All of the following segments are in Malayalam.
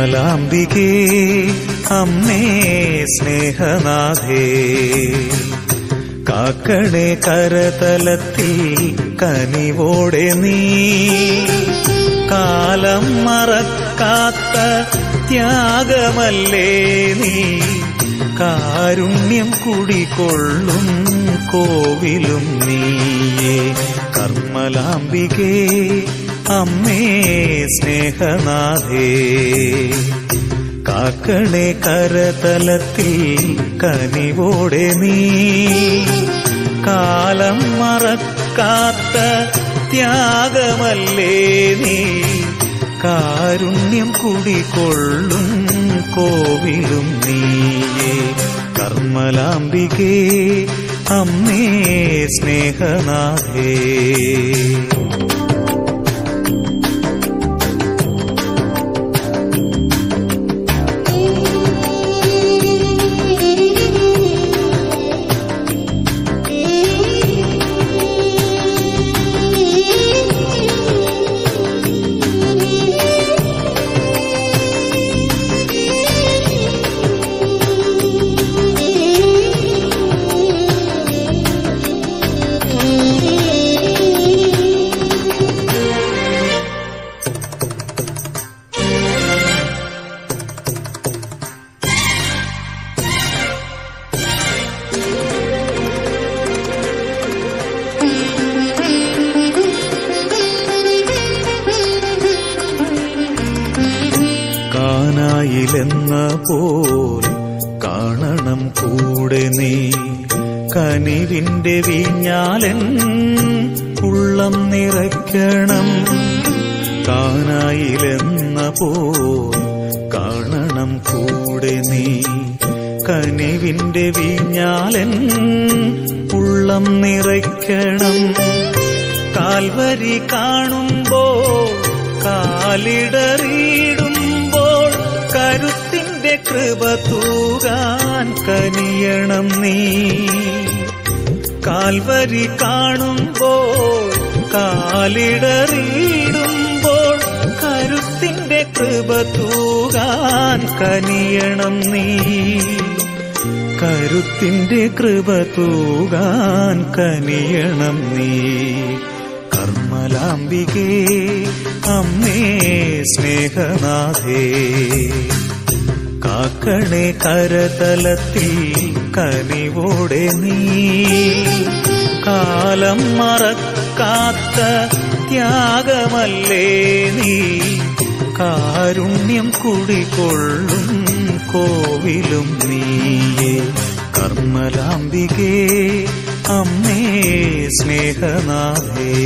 കർമ്മലാംബികേ അമ്മേ സ്നേഹനാഥേ കാക്കണേ കരതലത്തിൽ കനിവോടെ നീ കാലം മറക്കാത്ത ത്യാഗമല്ലേ നീ കാരുണ്യം കുടികൊള്ളും കോവിലും നീയേ കർമ്മലാംബികേ അമ്മേ സ്നേഹനാഥേ കാക്കണേ കരതലത്തിൽ കനിവോടെ നീ കാലം മറക്കാത്ത ത്യാഗമല്ലേ നീ കാരുണ്യം കുടികൊള്ളും കോവിലും നീയേ കർമ്മലാംബികേ അമ്മേ സ്നേഹനാഥേ കാനായിലെന്ന പോൽ കാണണം കൂടെ നീ കനിവിന്റെ വീഞ്ഞാലൻ ഉള്ളം നിറയ്ക്കണം കാനായിലെന്ന പോൽ കാണണം കൂടെ നീ കനിവിന്റെ വീഞ്ഞാലൻ ഉള്ളം നിറയ്ക്കണം കാൽവരി കാണുമ്പോൾ കാലിടറിയിടുമ്പോൾ കരുത്തിന്റെ കൃപ തൂകാൻ കനിയണം നീ കാൽവരി കാണുമ്പോൾ കാലിടറിയിടുമ്പോൾ കരുത്തിന്റെ കൃപ തൂകാൻ കനിയണം നീ കരുത്തിന്റെ കൃപ തൂകാൻ കനിയണം നീ കർമ്മലാംബികേ അമ്മേ സ്നേഹനാഥേ കാക്കണേ കരതലത്തിൽ കനിവോടെ നീ കാലം മറക്കാത്ത ത്യാഗമല്ലേ നീ കാരുണ്യം കുടികൊള്ളും കോവിലും നീയേ കർമ്മലാംബികേ അമ്മേ സ്നേഹനാഥേ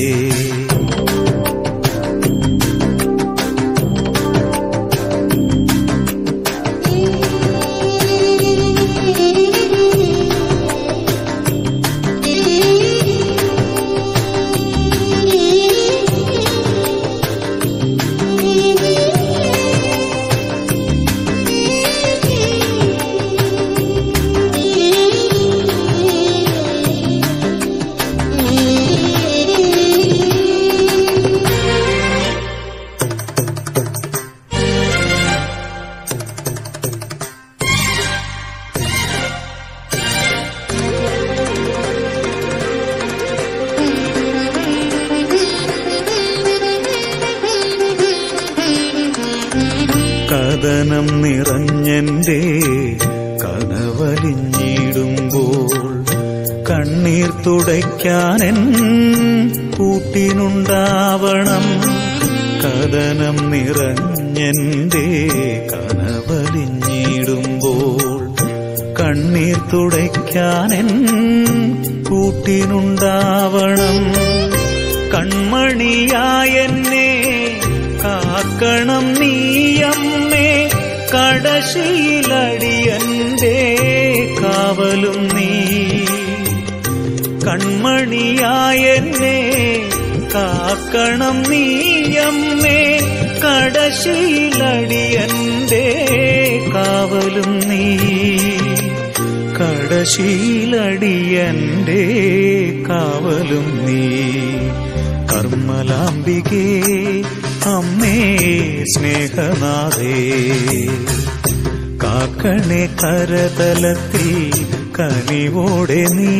കഥനം നിറഞ്ഞെന്റെ കനവലിഞ്ഞിടുമ്പോൾ കണ്ണീർ തുടയ്ക്കാനെൻ കൂട്ടിനുണ്ടാവണം കഥനം നിറഞ്ഞെന്റെ കനവലിഞ്ഞിടുമ്പോൾ കണ്ണീർ തുടയ്ക്കാനെൻ കൂട്ടിനുണ്ടാവണം കൺമണിയായെന്നെ കാക്കണം നീയമ്മേ കടശീലടിയന്റെ കാവലും നീ കൺമണിയായെന്നെ കാക്കണം നീയമ്മേ കടശീലടിയന്റെ കാവലും നീ കടശീലടിയന്റെ കാവലും നീ കർമ്മലാംബികേ അമ്മേ സ്നേഹനാഥേ കാക്കണേ കരതലത്തിൽ കനിവോടെ നീ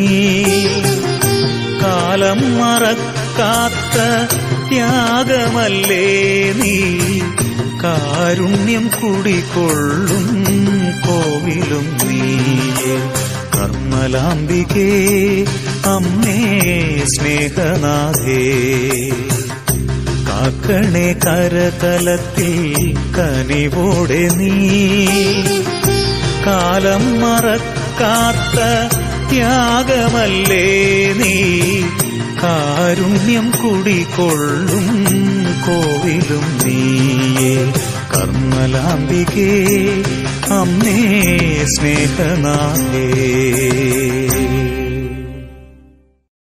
കാലം മറക്കാത്ത ത്യാഗമല്ലേ നീ കാരുണ്യം കുടികൊള്ളും കോവിലും നീയേ കർമ്മലാംബികേ അമ്മേ സ്നേഹനാഥേ കാക്കണേ കരതലത്തിൽ കനിവോടെ നീ കാലം മറക്കാത്ത ത്യാഗമല്ലേ നീ കാരുണ്യം കുടികൊള്ളും കോവിലും നീയേ കർമ്മലാംബികേ അമ്മേ സ്നേഹനാഥേ